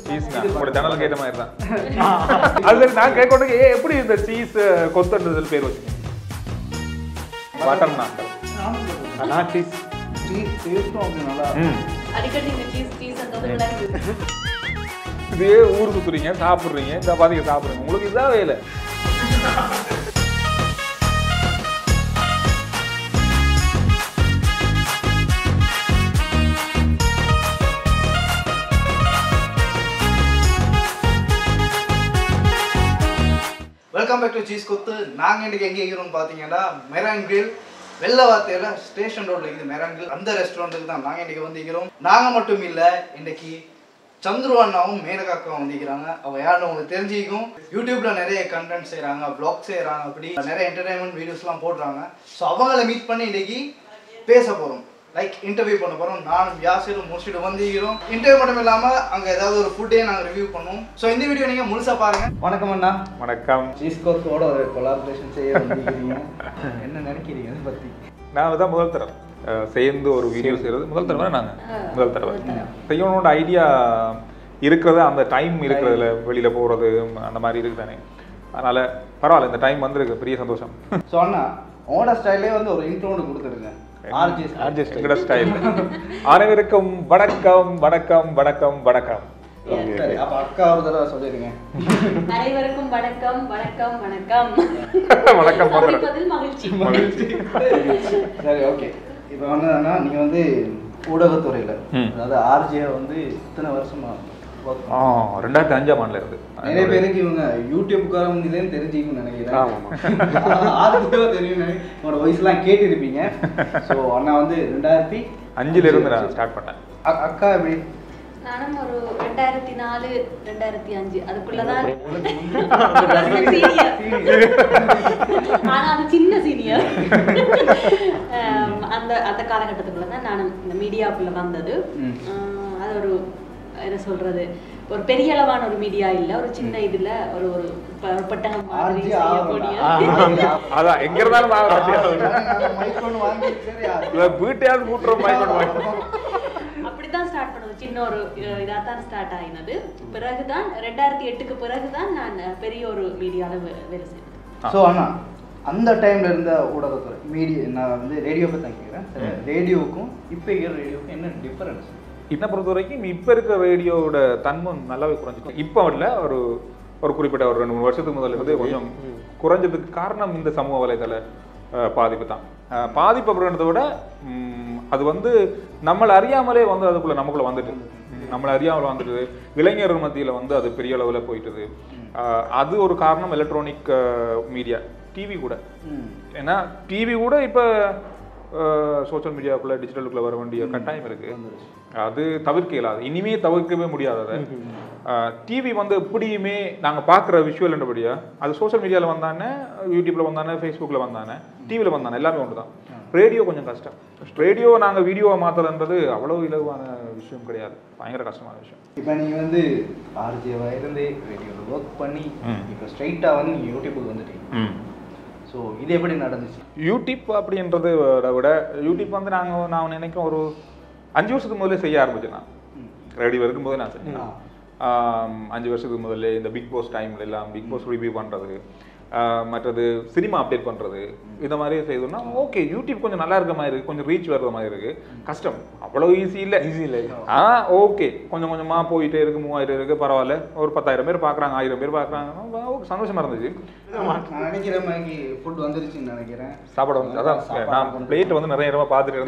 Cheese உங்களோட சேனலுக்கு ஏற்ற மாதிரி தான் அது சரி நான் கேட்கணும் ஏ எப்படி இந்த சீஸ் கொத்தன்றதுல பேர் வச்சுக்கீங்க பட்டர் நான் நான் சீஸ் சீஸ் டேஸ்ட்டும் அப்படி நல்லா ம் அடிக்கடி இந்த சீஸ் சீஸ் அந்த விளையாடுது இதே ஊர் சுத்துறீங்க சாப்பிடுறீங்க இந்த பாதிக்க சாப்பிடுறீங்க உங்களுக்கு இதான் வேலை வெல்கம் பேக் டு சீஸ் கொத்து நாங்கள் இன்னைக்கு எங்கே இருக்கிறோம்னு பார்த்தீங்கன்னா மெரான் கிரில் வெள்ளவாத்தையில் ஸ்டேஷன் ரோட்ல இருக்குது மெரான் கிரில் அந்த ரெஸ்டாரண்ட்டுக்கு தான் நாங்கள் இன்னைக்கு வந்திருக்கிறோம் நாங்கள் மட்டும் இல்லை இன்னைக்கு சந்துரு அண்ணாவும் மேனகாக்காவும் வந்திருக்கிறாங்க அவ யாருன்னு உங்களுக்கு தெரிஞ்சிக்கும் யூடியூப்ல நிறைய கண்டென்ட் செய்கிறாங்க vlog செய்கிறாங்க அப்படி நிறைய என்டர்டைன்மெண்ட் வீடியோஸ்லாம் போடுறாங்க ஸோ அவங்கள மீட் பண்ணி இன்னைக்கு பேச போகிறோம் லைக் இன்டர்வியூ பண்ண போகிறோம் நானும் யாசிரும் முடிச்சுட்டு வந்திருக்கிறோம் இன்டர்வியூ மட்டும் இல்லாமல் அங்கே ஏதாவது ஒரு ஃபுட்டே நாங்கள் ரிவ்யூ பண்ணுவோம் ஸோ இந்த வீடியோ நீங்கள் முழுசாக பாருங்கள் வணக்கம் அண்ணா வணக்கம் சீஸ்கோத்தோட ஒரு கொலாபரேஷன் செய்ய வந்திருக்கீங்க என்ன நினைக்கிறீங்க அதை பத்தி நான் தான் முதல் தடவை அஹ், சேர்ந்து ஒரு வீடியோ செய்யறது முதல் தடவை நாங்க முதல் தடவை செய்யணும்னு ஐடியா இருக்கிறது அந்த டைம் இருக்கிறதுல வெளியில போறது அந்த மாதிரி இருக்கு தானே அதனால பரவாயில்ல இந்த டைம் வந்திருக்கு பெரிய சந்தோஷம் ஸோ அண்ணா உங்களோட ஸ்டைலே வந்து ஒரு இன்ட்ரோ ஒன்று கொடுத்துருங்க ஆர்ஜி எங்கட ஸ்டைல் அனைவருக்கும் வணக்கம் வணக்கம் வணக்கம் வணக்கம் சரி அப்ப அக்கா ஒரு தடவை சொல்லிருங்க அனைவருக்கும் வணக்கம் வணக்கம் வணக்கம் வணக்கம் மதுரை. சந்திப்பதில் மகிழ்ச்சி மகிழ்ச்சி. சரி ஓகே இப்போ வந்து அண்ணா நீங்க வந்து ஊடகத்துறையில ம். அதாவது ஆர்ஜியை வந்து இத்தனை வருஷமா work ஆ ரெண்டாயிரத்தி அஞ்சாம் ஆண்டுல இருந்து நிறைய பேருக்கு இவங்க யூடியூப்காரங்க இதுன்னு தெரிஞ்சுக்கணும்னு நினைக்கிறேன் ஆமாமா. ஆர்ஜியோ தெரியும் நினை- உங்களோட வயசுலாம் கேட்டிருப்பீங்க ஸோ அண்ணா வந்து ரெண்டாயிரத்தி அஞ்சுல இருந்து நான் ஸ்டார்ட் பண்ணேன் அ- அக்கா எப்படி நானும் ஒரு ரெண்டாயிரத்தி நாலு ரெண்டாயிரத்தி அஞ்சு அதுக்குள்ளதான் ஆனா அது சின்ன சீனியர் அந்த அந்த காலகட்டத்துக்குள்ள தான் நான் இந்த மீடியாக்குள்ள வந்தது ம். ஆஹ் அது ஒரு என்ன சொல்றது ஒரு பெரிய அளவான ஒரு மீடியா இல்ல ஒரு சின்ன இதுல ஒரு ஒரு ப- ஒரு பெட்டகம் மாதிரி RJ செய்யக்கூடிய ஆவலாம். அதான் எங்க இருந்தாலும் நான் மைக் ஒன்று வாங்கி சரி இல்ல வீட்டையாவது கூட்டுறோம் மைக் கொண்டு வாங்க. அப்படிதான் ஸ்டார்ட் பண்ணது சின்ன ஒரு இதாக தான் ஸ்டார்ட் ஆயினது பிறகுதான் ரெண்டாயிரத்தி எட்டுக்கு பிறகுதான் நான் பெரிய ஒரு மீடியாவில் வேலை செய்தேன் ஸோ அண்ணா அந்த டைம்ல இருந்த ஊடகத்துறை மீடியா நான் வந்து ரேடியோ பற்றி தான் கேட்குறேன் ரேடியோவுக்கும் இப்போ இருக்கிற ரேடியோவுக்கும் என்ன டிஃபரன்ஸ் என்னை பொறுத்த வரைக்கும் இப்ப இருக்கிற ரேடியோவோட தன்மை நல்லாவே குறைஞ்சிக்கும் இப்போ இல்ல ஒரு ஒரு குறிப்பிட்ட ஒரு ரெண்டு மூணு வருஷத்துக்கு முதல்ல இருந்து கொஞ்சம் குறைஞ்சதுக்கு காரணம் இந்த சமூக வலைதள அஹ், பாதிப்பு தான் அஹ், பாதிப்பு அப்படின்றத விட ம், அது வந்து நம்மளை அறியாமலே வந்து அதுக்குள்ள நமக்குள்ள வந்துட்டு ம், நம்மளை அறியாமல் வந்துட்டு இளைஞர்கள் மத்தியில வந்து அது பெரிய அளவுல போயிட்டுது அஹ், அது ஒரு காரணம் எலக்ட்ரானிக் மீடியா டிவி கூட ஏன்னா டிவி கூட இப்போ சோஷியல் மீடியாவுக்குள்ள டிஜிட்டலுக்குள்ள வர வேண்டிய கட்டாயம் இருக்கு அது தவிர்க்க இயலாது இனிமே தவிர்க்கவே முடியாது அதை டிவி வந்து எப்படியுமே நாங்க பார்க்குற விஷுவல் என்றபடியா அது சோஷியல் மீடியால வந்தானே யூடியூப்ல வந்தானே ஃபேஸ்புக்ல வந்தானே டிவியில் வந்தானே எல்லாமே ஒன்று தான் ரேடியோ கொஞ்சம் கஷ்டம் ரேடியோ நாங்க வீடியோவை மாத்துறதுன்றது அவ்வளவு இலகுவான விஷயம் கிடையாது பயங்கர கஷ்டமான விஷயம் இப்போ நீங்கள் வந்து ஆர்ஜியவாக இருந்து ரேடியோவில் ஒர்க் பண்ணி ம். இப்போ ஸ்ட்ரைட்டாக வந்து நீங்கள் யூடியூபுக்கு வந்துட்டீங்க ஸோ இது எப்படி நடந்துச்சு யூடியூப் அப்படின்றத விட யூடியூப் வந்து நாங்கள் நான் நினைக்கிறோம் ஒரு அஞ்சு வருஷத்துக்கு முதல்ல செய்ய ஆரம்பிச்சேன் நான் ம். ரெடி இருக்கும்போது நான் செஞ்சேன் ஆ. ஆம், அஞ்சு வருஷத்துக்கு முதல்ல இந்த பிக் பாஸ் டைம்ல எல்லாம் பிக் பாஸ் ரிவ்யூ பண்றது ஆ, மற்றது சினிமா அப்டேட் பண்றது இந்த மாதிரி செய்தோம்னா ஓகே யூடியூப் கொஞ்சம் நல்லா இருக்க மாதிரி இருக்கு கொஞ்சம் ரீச் வர்ற மாதிரி இருக்கு கஷ்டம் அவ்வளவு ஈஸி இல்லை ஈஸி இல்லை ஆ ஓகே கொஞ்சம் கொஞ்சமா போயிட்டே இருக்கு மூவாயிரம் இருக்கு பரவாயில்ல ஒரு பத்தாயிரம் பேர் பார்க்கறாங்க ஆயிரம் பேர் பார்க்கறாங்க ஓகே சந்தோஷமா இருந்துச்சு நான் நினைக்கிற மாதிரி ஃபுட் வந்துருச்சுன்னு நினைக்கிறேன் சாப்பாடு வந்து அதான் சாப்பாடு நான் கொண்டு பிளேட் வந்து நிறைய நேரமா பார்த்துட்டு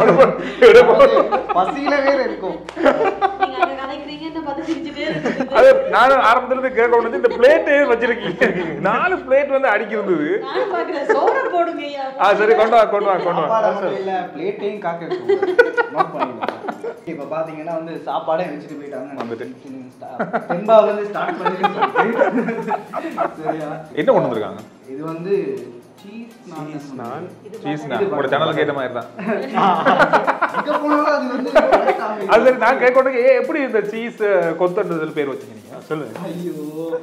இருந்தேன் பசியில வேற இருக்கும் நீங்க அங்க கதைக்கிறீங்கன்னு பார்த்து சிரிச்சுட்டே இருக்குது அது நானும் ஆரம்பத்துல இருந்து கேட்க முடிஞ்சு இந்த பிளேட்டே வச்சிருக்கீங்க நாலு பிளேட் வந்து அடிக்கி இருந்தது நானும் பாக்குறேன் சோற போடுங்க ஐயா ஆ சரி கொண்டு வா கொண்டு வா கொண்டு வா சாப்பாடு மட்டும் இல்ல பிளேட்டையும் காக்க நோட் பண்ணிக்கலாம் இப்போ பாத்தீங்கன்னா வந்து சாப்பாடே வச்சுட்டு போயிட்டாங்க வந்துட்டு. தெம்பா வந்து ஸ்டார்ட் பண்ணி சரியா என்ன கொண்டு வந்திருக்காங்க இது வந்து சீஸ் நான் சீஸ் உங்களோட சேனலுக்கு ஏற்ற மாதிரி தான் எங்க போனாலும் அது வந்து அது சரி நான் கேட்கணும் ஏ எப்படி இந்த சீஸ் கொத்தன்றதுல பேர் வச்சீங்க நீங்க சொல்லுங்க ஐயோ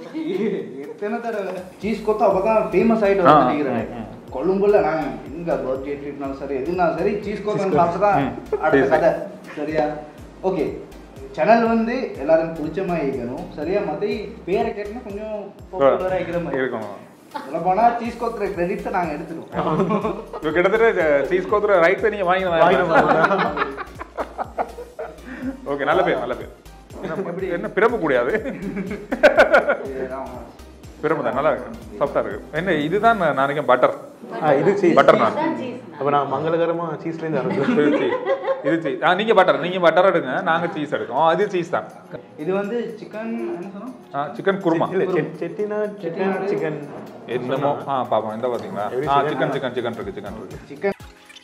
எத்தனை தடவை சீஸ் கொத்தா அப்பதான் ஃபேமஸ் ஆயிட்டு ஆ, வந்துருக்கிறேன் ம், ம். கொழும்புல நான் எங்க பர்த்டே ட்ரீட்னாலும் சரி எதுனாலும் சரி சீஸ் கொத்தா சாப்பிட்டு தான் ம். அடுத்த சரி, கதை சரியா ஓகே சேனல் வந்து எல்லாரும் பிடிச்ச மாதிரி இருக்கணும் சரியா மத்த பேரை கேட்டா கொஞ்சம் பாப்புலரா இருக்கிற மாதிரி இருக்கணும் சொல்ல போனா சீஸ் கோத்துற கிரெடிட்ஸை நாங்க எடுத்துருவோம் இப்போ கிட்டத்தட்ட சீஸ் கோத்துற ரைட்ஸை நீங்கள் வாங்கி ஓகே நல்ல பேர் நல்ல பேர் எப்படி? என்ன பிரம்பு கூடாது இதுதான் பிரம்பு தான் நல்லா இருக்கு சாஃப்டா இருக்கு என்ன இதுதான் நான் நினைக்கிறேன் பட்டர் ஆ இது சீஸ் பட்டர் நான் அதான் cheese. அப்போ நான் மங்களகரமாக சீஸ்லேருந்து ஆரம்பிச்சேன் இது சீஸ் இது சீஸ் ஆ நீங்க பட்டர் நீங்க பட்டர் எடுங்க நாங்க சீஸ் எடுக்கோம் அது சீஸ் தான் இது வந்து சிக்கன் என்ன சொன்னோம் சிக்கன் குருமா இல்லை செட் செட்டினா சிக்கன் சிக்கன் என்னமோ ஆ பாப்போம் இந்த பாத்தீங்களா Every ஆ chicken சிக்கன் சிக்கன் சிக்கன் இருக்கு சிக்கன் இருக்கு சிக்கன்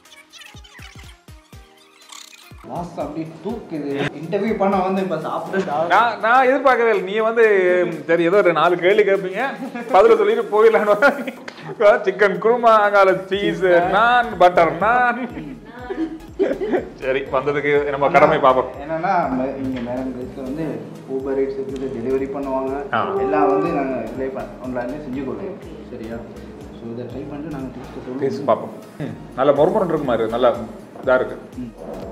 லாஸ்ட் அப்படி தூக்குது இன்டர்வியூ பண்ண வந்து இப்ப சாப்பிட்டு நான் நான் எதிர்பார்க்கவே இல்லை நீ வந்து ம், சரி ஏதோ ஒரு நாலு கேள்வி கேட்பீங்க பதில சொல்லிட்டு போயிடலான்னு சிக்கன் குருமா அங்கால சீஸ் நான் பட்டர் நான் சரி வந்ததுக்கு நம்ம கடமை பார்ப்போம் என்னன்னா ம- இங்க மேடம் பிளேஸ்ல வந்து ஊபர் ரைட்ஸ் இருக்குது டெலிவரி பண்ணுவாங்க ஆ. எல்லாம் வந்து நாங்க ட்ரை பண்ண ஆன்லைன்ல செஞ்சு கொடுப்போம் சரியா ஸோ இதை ட்ரை பண்ணிட்டு நாங்க டேஸ்ட் சொல்லுவோம் டேஸ்ட் பார்ப்போம் ம், நல்ல மொறுமொரன் இருக்கு மாதிரி நல்லா இதா இருக்கு ம்.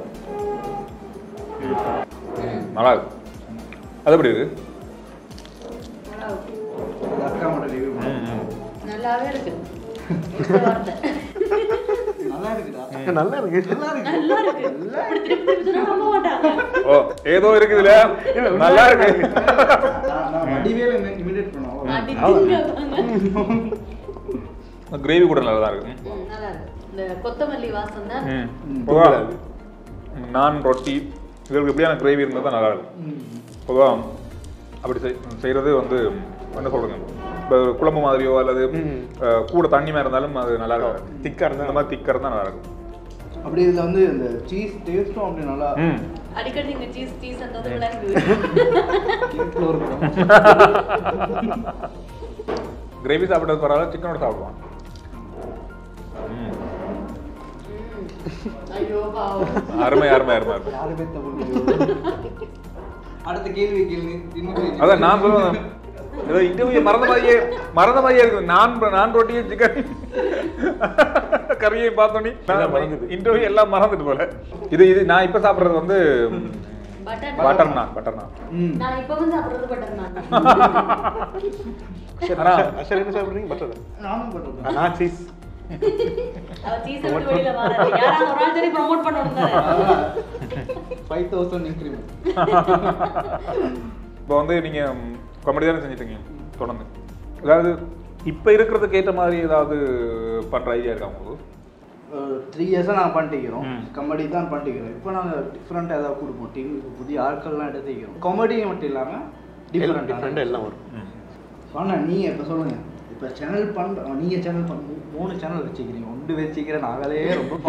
ம், நல்லா இருக்கு அது எப்படி இருக்கு Wow. இது அக்கா மட்டும் ரிவ்யூ ம், ம். நல்லாவே இருக்கு இந்த வார்த்தை. நல்லா இருக்குதா நல்லா இருக்கு நல்லா இருக்கு நல்லா இருக்கு இப்படி திருப்பி திருப்பி சொன்னா நம்ப மாட்டாங்க ஓ ஏதோ இருக்குதுல நல்லா இருக்கு நான் நான் வடிவேல இமிடியேட் பண்ணுவோம் அடி திங்க கிரேவி கூட நல்லா தான் இருக்கு ம், நல்லா இருக்கு இந்த கொத்தமல்லி வாசம் தான் ம். ம். பொதுவா நான் ரொட்டி இதற்கு எப்படியான கிரேவி இருந்தால் தான் நல்லா இருக்கும் பொதுவாக அப்படி செய் செய்கிறது வந்து என்ன சொல்கிறேங்க இப்போ குழம்பு மாதிரியோ அல்லது ம். அஹ், கூட தண்ணி மாதிரி இருந்தாலும் அது நல்லா இருக்கும் திக்காக இருந்தால் இந்த மாதிரி திக்காக இருந்தால் நல்லா இருக்கும் அப்படி இதுல வந்து இந்த சீஸ் டேஸ்ட்டும் அப்படி நல்லா ம் அடிக்கடி இந்த சீஸ் சீஸ் அந்த விளங்குது கேக்ல இருக்கும் கிரேவி சாப்பிட்டது பரவாயில்ல சிக்கனோட சாப்பிடுவான் ம். ஐயோ பாவம் அருமை அருமை அருமை அருமை யாருமே தமிழ் அடுத்த கேள்வி கேள்வி இன்னும் அதான் நான் சொல்லுவேன் ஏதோ இன்டர்வியூ மறந்த மாதிரியே மறந்த மாதிரியே இருக்கு நான் நான் ரொட்டியும் சிக்கன் கறியை பார்த்தோன்னே எல்லாம் மறந்துட்டு. இன்டர்வியூ எல்லாம் மறந்துட்டு போல இது இது நான் இப்ப சாப்பிடுறது வந்து பட்டர் பட்டர் நான் பட்டர் நான் ம் நான் இப்ப வந்து சாப்பிடுறது பட்டர் நான் ஆனா அஷர் என்ன சாப்பிட்றீங்க பட்டர் நானும் போட்டுருக்கேன் நான் சீஸ் அவ சீஸ் விட்டு வெளியில வராது யாராவது ஒரு ஆள் சரி ப்ரோமோட் பண்ணணும் தானே ஃபைவ் தௌசண்ட் இன்க்ரிமெண்ட் இப்போ வந்து நீங்க காமெடி தானே செஞ்சுட்டு இருக்கீங்க தொடர்ந்து அதாவது இப்ப இருக்கிறதுக்கு ஏற்ற மாதிரி ஏதாவது பண்ற ஐடியா இருக்கா உங்களுக்கு த்ரீ இயர்ஸாக நாங்கள் பண்ணிட்டுக்கிறோம் ம். கமெடி தான் பண்ணிட்டுக்கிறோம் இப்போ நாங்கள் டிஃப்ரெண்ட்டாக ஏதாவது கொடுப்போம் டீமுக்கு புதிய ஆட்கள்லாம் எடுத்துக்கிறோம் காமெடி மட்டும் இல்லாமல் டிஃப்ரெண்ட் டிஃப்ரெண்ட் எல்லாம் வரும் ம். சொன்ன நீங்கள் இப்போ சொல்லுங்கள் இப்போ சேனல் பண்ண நீங்கள் சேனல் பண்ண மூணு சேனல் வச்சுக்கிறீங்க ஒன்று வச்சுக்கிற நாங்களே ரொம்ப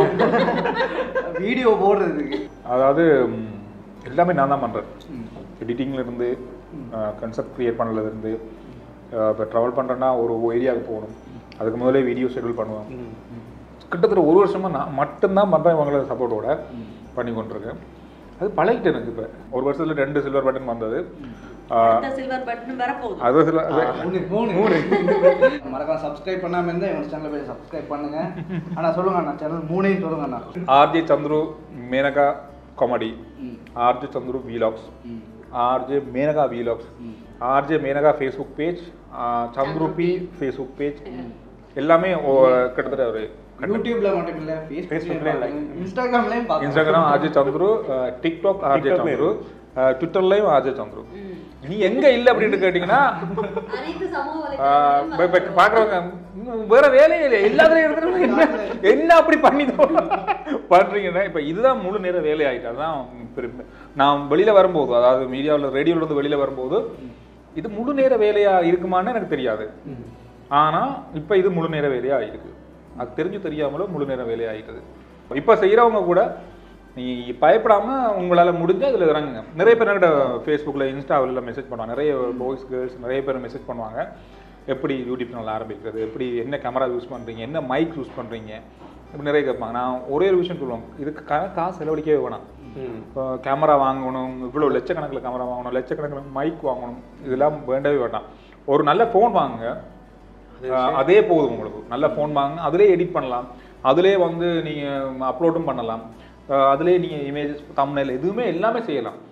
வீடியோ போடுறதுக்கு அதாவது ம், எல்லாமே நான் தான் பண்றேன் ம். எடிட்டிங்ல இருந்து கன்செப்ட் கிரியேட் பண்ணதுல இருந்து இப்போ ட்ராவல் பண்ணுறேன்னா ஒரு ஏரியாவுக்கு போகணும் அதுக்கு முதலே வீடியோ ஷெட்யூல் பண்ணுவேன் கிட்டத்தட்ட ஒரு வருஷமா நான் மட்டும்தான் பண்ணுறேன் இவங்கள சப்போர்ட்டோட பண்ணி கொண்டிருக்கேன் அது பழகிட்டு எனக்கு இப்போ ஒரு வருஷத்துல ரெண்டு சில்வர் பட்டன் வந்தது ஆஹ், அடுத்த சில்வர் பட்டன் வரப்போகுது அது சில மூணு மூணு மூணு மறக்காம சப்ஸ்கிரைப் பண்ணாம இருந்தா இவங்க சேனல் போய் சப்ஸ்கிரைப் பண்ணுங்க ஆனா சொல்லுங்க அண்ணா சேனல் மூணையும் சொல்லுங்க அண்ணா ஆர்ஜே சந்துரு மேனகா காமெடி ம். ஆர்ஜே சந்துரு வீலாக்ஸ் ம். ஆர்ஜே மேனகா வீலாக்ஸ் ம். RJ Menaka Facebook page Chandru பி ஃபேஸ்புக் பேஜ் எல்லாமே ஓ- கிட்டத்தட்ட ஒரு யூடியூப்ல மட்டும் இல்ல Facebookலயும் ஃபேஸ்புக்லயும் like. இன்ஸ்டாகிராம்லயும் பாக்கலாம் இன்ஸ்டாகிராம் ஆர்ஜே சந்துரு அஹ், டிக்டாக் ஆர்ஜே டிக்டாக்லயும் சந்துரு அஹ், ட்விட்டர்லயும் ஆர்ஜே சந்துரு ம். நீ எங்க இல்ல அப்படின்னு கேட்டீங்கன்னா அனைத்து சமூக ஆஹ், இப்ப- இப்ப வலைத்தளங்களையும் பாக்குறவங்க "ம், வேற வேலையே இல்லை எல்லாத்துலயும் இருக்கிறவங்க என்ன என்ன அப்படி பண்ணி பண்றீங்கன்னா இப்ப இதுதான் முழு நேர வேலை ஆயிட்டு அதுதான் பெரிய- நான் வெளியில வரும்போது அதாவது மீடியாவில் ரேடியோல இருந்து வெளியில வரும்போது இது முழு நேர வேலையா இருக்குமான்னு எனக்கு தெரியாது ஆனா இப்ப இது முழு நேர வேலையா இருக்கு அது தெரிஞ்சு தெரியாமலும் முழு நேர வேலையா ஆயிட்டது இப்ப செய்யறவங்க கூட நீ பயப்படாம உங்களால முடிஞ்சா இதுல இறங்குங்க நிறைய பேர் என்கிட்ட ஃபேஸ்புக்ல இன்ஸ்டாவில் மெசேஜ் பண்ணுவாங்க நிறைய பாய்ஸ் கேர்ள்ஸ் நிறைய பேர் மெசேஜ் பண்ணுவாங்க எப்படி யூடியூப் சேனல் ஆரம்பிக்கிறது எப்படி என்ன கேமரா யூஸ் பண்றீங்க என்ன மைக் யூஸ் பண்றீங்க இப்படி நிறைய கேட்பாங்க நான் ஒரே ஒரு விஷயம் சொல்லுவாங்க இதுக்கு கா- காசு செலவழிக்கவே வேணாம் ம் இப்போ கேமரா வாங்கணும் இவ்வளோ லட்சக்கணக்கில் கேமரா வாங்கணும் லட்சக்கணக்கில் மைக் வாங்கணும் இதெல்லாம் வேண்டவே வேண்டாம் ஒரு நல்ல ஃபோன் வாங்குங்க அஹ் அதே போதும் உங்களுக்கு நல்ல ஃபோன் வாங்குங்க அதிலே எடிட் பண்ணலாம் அதிலே வந்து நீங்கள் அப்லோடும் பண்ணலாம் அஹ் அதிலே நீங்கள் இமேஜஸ் தம்ப்நெயில் எதுவுமே எல்லாமே செய்யலாம்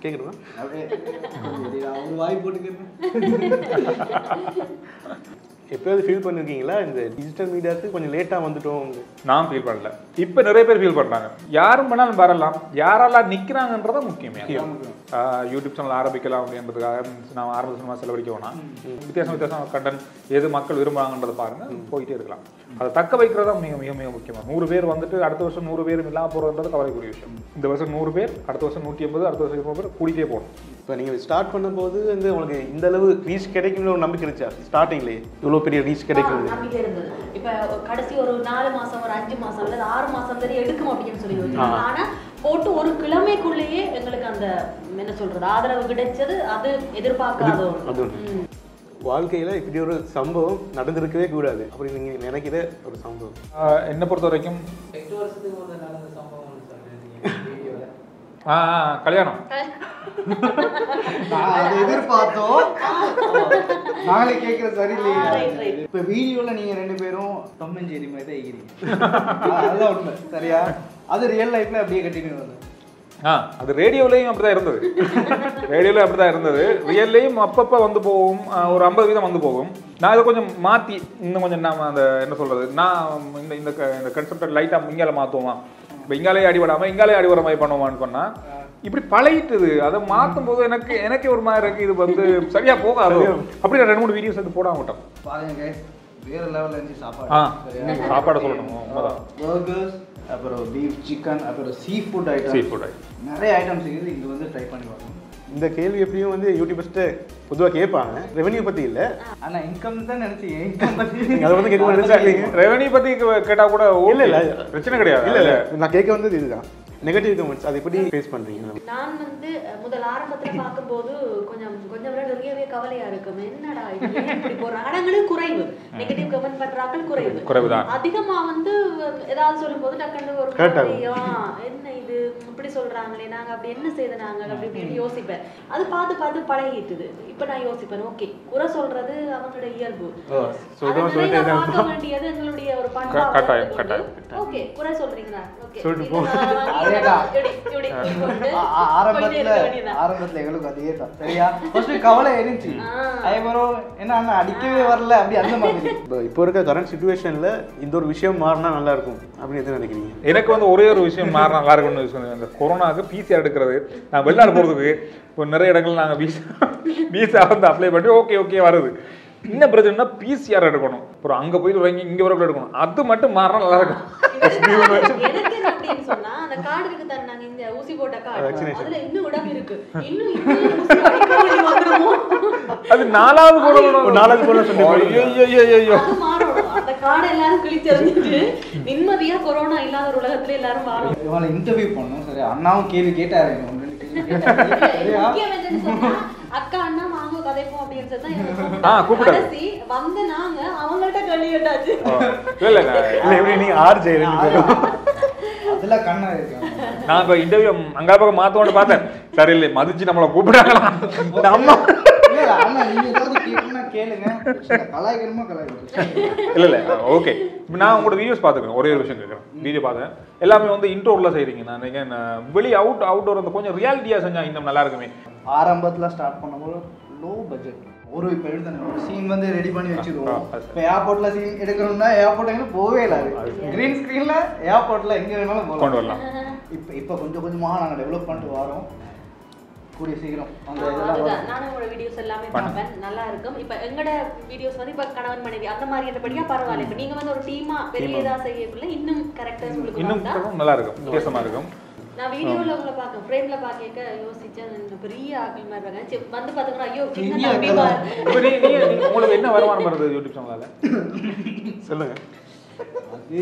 கேட்குறேன் அப்படியே கொஞ்சம் இரு, நான் ஒரு வாய் போட்டுக்கிறேன் எப்பயாவது ஃபீல் பண்ணிருக்கீங்களா இந்த டிஜிட்டல் மீடியாவுக்கு கொஞ்சம் லேட்டாக வந்துட்டோம் நான் ஃபீல் பண்ணல இப்போ நிறைய பேர் ஃபீல் பண்றாங்க யாரும் வேணாலும் வரலாம் யாரெல்லாம் நிக்கிறாங்கன்றத முக்கியமே ஆஹ் யூடியூப் சேனல் ஆரம்பிக்கலாம் அப்படின்றதுக்காக நான் ஆரம்ப சினிமா செலவழிக்க வேணாம் வித்தியாசம் வித்தியாசம் கண்டென்ட் எது மக்கள் விரும்புறாங்கன்றத பாருங்க போயிட்டே இருக்கலாம் அதை தக்க வைக்கிறதா மிக மிக மிக முக்கியமா நூறு பேர் வந்துட்டு அடுத்த வருஷம் நூறு பேரும் இல்லாம போறதுன்றது கவலைக்குரிய விஷயம் இந்த வருஷம் நூறு பேர் அடுத்த வருஷம் நூற்றி ஐம்பது அடுத்த வருஷம் இருநூறு பேர் கூடிட்டே போகணும் இப்போ நீங்கள் ஸ்டார்ட் பண்ணும்போது வந்து உங்களுக்கு இந்த அளவு ரீச் கிடைக்கும்னு ஒரு நம்பிக்கை இருந்துச்சா ஸ்டார்டிங்லேயே இவ்வளோ பெரிய ரீச் கிடைக்கும் நம்பிக்கை இருந்தது இப்ப கடைசி ஒரு நாலு மாசம் ஒரு அஞ்சு மாசம் அல்லது ஆறு மாசம் சரி எடுக்கும் அப்படின்னு சொல்லி யோசிச்சாங்க. ஆனா போட்டு ஒரு கிழமைக்குள்ளேயே எங்களுக்கு அந்த என்ன சொல்றது ஆதரவு கிடைச்சது அது எதிர்பார்க்காத ஒண்ணு. அது ஒண்ணு. ம். வாழ்க்கையில் இப்படி ஒரு சம்பவம் நடந்திருக்கவே கூடாது அப்படி நீங்கள் நினைக்கிற ஒரு சம்பவம் ஆஹ் என்னை பொறுத்த வரைக்கும் எட்டு வருஷத்துக்கு முதல்ல நடந்த சம்பவம்னு சொல்றீங்க வீடியோல ஆஹ் ஆஹ் கல்யாணம் நான் அதை எதிர்பார்த்தோம் நாங்களே கேட்கறது சரியில்லையே ஆ, right, right. இப்ப வீடியோல நீங்க ரெண்டு பேரும் டம் அண்ட் ஜெரி மாதிரி தான் எகிறீங்க ஆ, அதுதான் உண்மை சரியா அது ரியல் லைஃப்ல அப்படியே கண்டினியூ ஆகுது ஆ அது ரேடியோலையும் அப்படிதான் இருந்தது ரேடியோலையும் அப்படிதான் இருந்தது ரியல்லையும் அப்பப்போ வந்து போகும் ஆ, ஒரு ஐம்பது வீதம் வந்து போகும் நான் இதை கொஞ்சம் மாற்றி இன்னும் கொஞ்சம் நான் அந்த என்ன சொல்றது நான் இந்த இந்த க- இந்த கன்செப்டை லைட்டாக இங்கால மாற்றுவோமா இப்போ இங்காலே அடிபடாமல் இங்காலே அடிபட மாதிரி பண்ணுவோமான்னு பண்ணா இப்படி பழகிட்டுது அதை மாற்றும் போது எனக்கு எனக்கே ஒரு மாதிரி இருக்கு இது வந்து சரியா போகாது அப்படி நான் ரெண்டு மூணு வீடியோஸ் எடுத்து போடாம விட்டோம் பாருங்க guys வேற லெவல்ல இருந்துச்சு சாப்பாடு ஆ சரியா? சாப்பாடு சொல்லணும் உண்மைதான் பர்கர்ஸ் அப்புறம் பீஃப் சிக்கன் அப்புறம் sea food sea item food நிறைய ஐட்டம்ஸ் இருக்குது இங்க வந்து ட்ரை பண்ணி பார்க்கணும் இந்த கேள்வி எப்படியும் வந்து யூடியூபர்ஸ்ட்டு பொதுவாக கேட்பாங்க ரெவன்யூ பற்றி இல்லை ஆனா இன்கம் தான் நினைச்சீங்க இன்கம் பத்தி நீங்கள் அதை வந்து கேட்க நினைச்சாங்க ரெவன்யூ பத்தி கேட்டா கூட இல்ல, இல்ல. பிரச்சனை கிடையாது இல்லை இல்லை நான் கேட்க வந்தது இதுதான் நெகட்டிவ் கமெண்ட்ஸ் அதை எப்படி ஃபேஸ் பண்ணுறீங்க நான் வந்து அஹ், முதல் ஆரம்பத்துல பார்க்கும்போது கொஞ்சம் கொஞ்சம் விட நிறையவே கவலையா இருக்கும் என்னடா இது ஏன் இப்படி போடுறாங்க ஆனாங்களும் குறைவு நெகட்டிவ் கமெண்ட் பண்றாக்கள் குறைவு குறைவுதான். அதிகமா வந்து ஏதாவது சொல்லும்போது டக்குன்னு ஒரு Hurt ஆகும். மாதிரி, ஆ, என்ன இது இப்படி சொல்றாங்களே நாங்க அப்படி என்ன செய்த நாங்க அப்படி இப்படின்னு யோசிப்பேன் அது பார்த்து பார்த்து பழகிட்டுது இப்ப நான் யோசிப்பேன் ஓகே குறை சொல்றது அவங்களோட இயல்பு சொல்றோம் அதை சொல்லிட்டே நிறைவா தான் பார்க்க வேண்டியது எங்களுடைய ஒரு க- கட்டாயம், கட்டாயம், ஓகே குறை சொல்றீங்களா ஓகே சொல்லிட்டு போ. அதேதான். இப்படி இப்படி கொண்டு ஆ- ஆ- ஆரம்பத்துல போயிட்டே இருக்க வேண்டியதுதான். ஆரம்பத்துல எங்களுக்கு அதே தான் சரியா ஃபர்ஸ்ட் கவலை இருந்துச்சு ஆ. அதுக்கப்புறம் என்ன அண்ணா அடிக்கவே வரல அப்படி அந்த மாதிரி இப்போ இப்போ இருக்க கரண்ட் சுச்சுவேஷனில் இந்த ஒரு விஷயம் மாறினா நல்லா இருக்கும் அப்படின்னு எது நினைக்கிறீங்க எனக்கு வந்து ஒரே ஒரு விஷயம் மாற நல்லா இருக்கும்னு விஷயம் இந்த கொரோனாக்கு பிசிஆர் எடுக்கிறது நான் வெளிநாடு போகிறதுக்கு இப்போ நிறைய இடங்கள் நாங்கள் வீசா வீசா வந்து அப்ளை பண்ணி ஓகே ஓகே வருது என்ன பிரச்சனைனா பிசிஆர் எடுக்கணும் அப்புறம் அங்கே போய் வாங்கி இங்கே வரக்குள்ள எடுக்கணும் அது மட்டும் மாறினா நல்லா இருக்கும் எனக்கு என்ன அப்படின்னு சொன்னா அந்த கார்டு இருக்கு தானே நாங்க இந்த ஊசி போட்ட கார்டு அதுல இன்னும் இடம் இருக்கு இன்னும் இன்னும் ஊசி அடிக்க வேண்டி வந்துருமோ அது நாலாவது போடணும் ஒரு நாலாவது போடணும் சொல்லி ஐயோ ஐயோ ஐயோ அது மாறணும் அந்த கார்டை எல்லாரும் கிழிச்செறிஞ்சிட்டு நிம்மதியா கொரோனா இல்லாத ஒரு உலகத்துல எல்லாரும் வாழணும் இவனை இன்டர்வியூ பண்ணோம் சரியா அண்ணாவும் கேள்வி கேட்டாரு இவன் ஒண்ணு ரெண்டு கேள்வி கேட்டாரு. சரியா முக்கியம் என்னன்னு சொன்னா அக்கா அண்ணா வாங்க கதைப்போம் அப்படின்னு சொல்லி தான் எனக்கு ஆ, கூப்பிட்டாங்க. கூப்பிட்டாரு. கடைசி வந்து நாங்க அவங்கள்ட்ட கேள்வி கேட்டாச்சு இல்லை இல்லை இல்லை எப்படி நீங்கள் ஆர்ஜே ரெண்டு பேரும் அதெல்லாம் கண்ணா இருக்கு நான் இப்போ இன்டர்வியூ அங்கே பக்கம் மாற்றோன்னு பார்த்தேன் சரி இல்லை மதிச்சு நம்மளை கூப்பிட்டாங்களா நம்ம இல்ல, இல்ல, அண்ணா நீங்க ஏதாவது கேட்கணும்னா கேளுங்க கலாய்க்கணுமா கலாய்க்கணும் இல்லை இல்லை ஓகே இப்போ நான் உங்களோட வீடியோஸ் பார்த்துருக்கேன் ஒரே ஒரு விஷயம் கேட்குறேன் வீடியோ பார்த்தேன் எல்லாமே வந்து இன்டோரில் செய்கிறீங்க நான் நீங்கள் நான் வெளி அவுட் அவுட்டோர் அந்த கொஞ்சம் ரியாலிட்டியாக செஞ்சால் இன்னும் நல்லா இருக்குமே ஆரம்பத்துல ஸ்டார்ட் பண்ணும்போது லோ பட்ஜெட் ஒரு இப்போ எடுத்தேன் ஒரு சீன் வந்து ரெடி பண்ணி வச்சிருவோம் ஆ, அது இப்போ ஏர்போர்ட்ல சீன் எடுக்கணும்னா ஏர்போர்ட் எங்க போவே இல்லை கிரீன் ஸ்க்ரீன்ல ஏர்போர்ட்ல எங்க வேணாலும் கொண்டு போகலாம் வரலாம் இப்போ இப்போ கொஞ்சம் கொஞ்சமா நாங்கள் டெவலப் பண்ணிட்டு வரோம் கூடிய சீக்கிரம் அந்த ஆமா, இதெல்லாம் அதுதான் வரும். நானும் உங்களோட வீடியோஸ் எல்லாமே பண்ணு. பார்ப்பேன் நல்லா இருக்கும் இப்ப எங்கட வீடியோஸ் வந்து இப்ப கணவன் மனைவி அந்த மாதிரி என்றபடியா பரவாயில்ல இப்ப நீங்க வந்து ஒரு டீமா பெரிய இதா செய்யக்குள்ள இன்னும் கரெக்டர்ஸ் உங்களுக்கு இன்னும் வந்தா கொஞ்சம் நல்லா இருக்கும் வித்தியாசமாக இருக்கும் நான் வீடியோல உங்களை பார்க்க ஃப்ரேம்ல பார்க்க யோசிச்சேன் இந்த பெரிய ஆக்கள் மாதிரி இருக்காங்க சரி, வந்து பாத்துக்கணும் ஐயோ சின்ன பெரிய தம்பி ஆட்கள். பாரு. இப்போ நீ நீ நீ- உங்களுக்கு என்ன வருமானம் வருது யூடியூப் சேனலால் சொல்லுங்க அது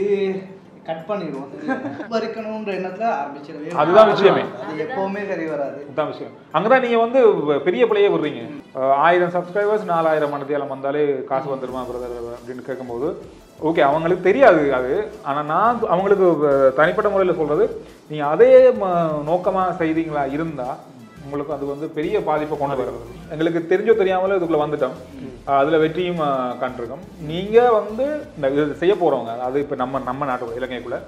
கட் பண்ணிடுவோம் சரியா? இருக்கணும்ன்ற எண்ணத்துல ஆரம்பிச்சிடவே அதுதான் விஷயமே. அது எப்பவுமே சரி வராது இதுதான் விஷயம் அங்கே தான் நீங்கள் வந்து பெரிய பிள்ளையே விடுறீங்க அஹ் ஆயிரம் சப்ஸ்கிரைபர்ஸ் நாலாயிரம் மனத்தியாலம் வந்தாலே காசு வந்துருமா பிரதர் அப்படின்னு கேட்கும்போது ஓகே அவங்களுக்கு தெரியாது அது ஆனால் நான் அவங்களுக்கு அஹ், தனிப்பட்ட முறையில் சொல்கிறது நீங்கள் அதே நோக்கமாக செய்தீங்களா இருந்தால் உங்களுக்கு அது வந்து பெரிய பாதிப்பை கொண்டு வரும் எங்களுக்கு தெரிஞ்சோ தெரியாமலோ இதுக்குள்ளே வந்துட்டோம் அஹ் அதுல வெற்றியும் அஹ், கண்டிருக்கோம் நீங்க வந்து இந்த இது செய்ய போறவங்க அது இப்போ நம்ம நம்ம நாட்டுக்குள்ள இலங்கைக்குள்ள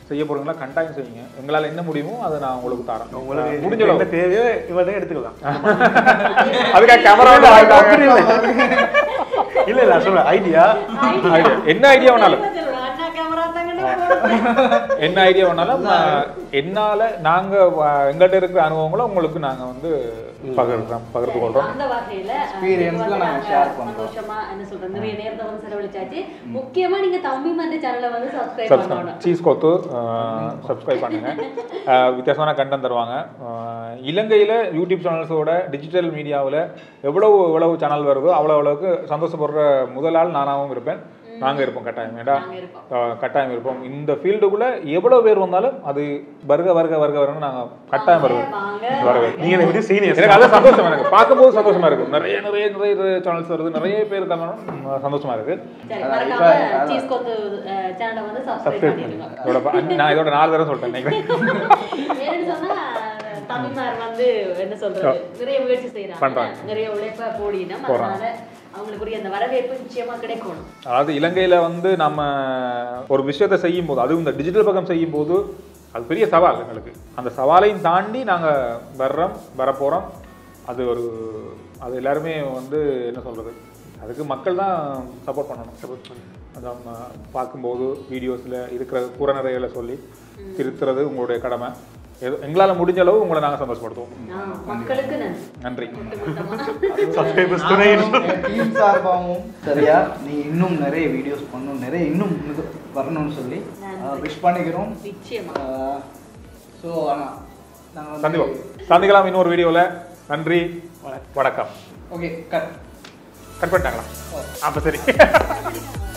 செய்ய போறீங்களா கட்டாயம் செய்யுங்க எங்களால் என்ன முடியுமோ அதை நான் உங்களுக்கு தரேன் உங்களுக்கு முடிஞ்ச என்ன அளவு தேவையோ இவர்கிட்ட எடுத்துக்கலாம் அதுக்காக கேமரா அப்படி இல்ல இல்ல இல்ல சொல்றேன் ஐடியா என்ன ஐடியா வேணாலும் அண்ணா கேமரா தாங்கன்னு என்ன ஐடியா வேணாலும் அஹ், என்னால நாங்க வ- எங்கள்கிட்ட இருக்கிற அனுபவங்களை உங்களுக்கு நாங்க வந்து பகிர்றோம் பகிர்ந்து கொள்றோம் அந்த வகையில அஹ், Experience இது வந்து நாங்க நாங்க share பண்றோம். சந்தோஷமா என்ன சொல்றது நிறைய நேரத்தை வந்து செலவழிச்சாச்சு முக்கியமா நீங்க தம்பி மந்த சேனலை வந்து சப்ஸ்கிரைப் சப்ஸ்கிரைப் பண்ணணும் சீஸ் கோத்து சப்ஸ்கிரைப் பண்ணுங்க அஹ், வித்தியாசமான கண்டென்ட் தருவாங்க அஹ், இலங்கையில யூடியூப் சேனல்ஸோட டிஜிட்டல் மீடியாவில் எவ்வளவு எவ்வளவு சேனல் வருதோ அவ்வளோ அளவுக்கு சந்தோஷப்படுற முதல் ஆள் நானாகவும் இருப்பேன் நாங்க இருப்போம் கட்டாயம் ஏடா நாங்க இருப்போம். அஹ், கட்டாயம் இருப்போம் இந்த ஃபீல்டுக்குள்ள எவ்வளவு பேர் வந்தாலும் அது வருக வருக வருக வருன்னு நாங்க கட்டாயம் வருவோம் வாங்க, வருவேன் நீங்க எனக்கு வந்து சீனியர்ஸ் எனக்கு அது சந்தோஷமா இருக்கு பார்க்கும்போது சந்தோஷமா இருக்கு நிறைய நிறைய நிறைய சேனல்ஸ் வருது நிறைய பேர் இருக்காங்க சந்தோஷமா இருக்கு சரி அதான் மறக்காம இப்ப- சீஸ் கோத்து சேனலை வந்து சப்ஸ்கிரைப் பண்ணிடுங்க இதோட ப- நான் இதோட நாலு தடவை சொல்லிட்டேன் நினைக்கிறேன் ஏன்னு சொன்னா தமிழ்மார் வந்து என்ன சொல்றது நிறைய முயற்சி செய்யறாங்க பண்றாங்க. நிறைய உழைப்ப போடினோம் போடுறாங்க. அதனால அவங்களுக்குரிய அந்த வரவேற்பு நிச்சயமா கிடைக்கணும் அதாவது இலங்கையில வந்து நம்ம ஒரு விஷயத்தை செய்யும் போது அதுவும் இந்த டிஜிட்டல் பக்கம் செய்யும் போது அது பெரிய சவால் எங்களுக்கு அந்த சவாலையும் தாண்டி நாங்க வர்றோம் வரப்போறோம் அது ஒரு அது எல்லாருமே வந்து என்ன சொல்றது அதுக்கு மக்கள் தான் சப்போர்ட் பண்ணணும் சப்போர்ட் பண்ணி அதான் நம்ம பார்க்கும்போது வீடியோஸில் இருக்கிற குறநிறைகளை சொல்லி திருத்துறது உங்களுடைய கடமை எது எங்களால் முடிஞ்ச அளவு உங்களை நாங்கள் சந்தோஷப்படுத்துவோம் ஆ, மக்களுக்கு நன்றி நன்றி ஒட்டுமொத்தமா. சப்ஸ்கிரைபர்ஸ் துணை டீம் சார்பாகவும் சரியா நீ இன்னும் நிறைய வீடியோஸ் பண்ணணும் நிறைய இன்னும் இது வரணும்னு சொல்லி நன்றி. விஷ் பண்ணிக்கிறோம் நிச்சயமா ஸோ ஆனால் நாங்கள் சந்திப்போம் சந்திக்கலாம் இன்னொரு வீடியோவில் நன்றி வணக்கம் ஓகே கட் கட் பண்ணிட்டாங்களா அப்போ சரி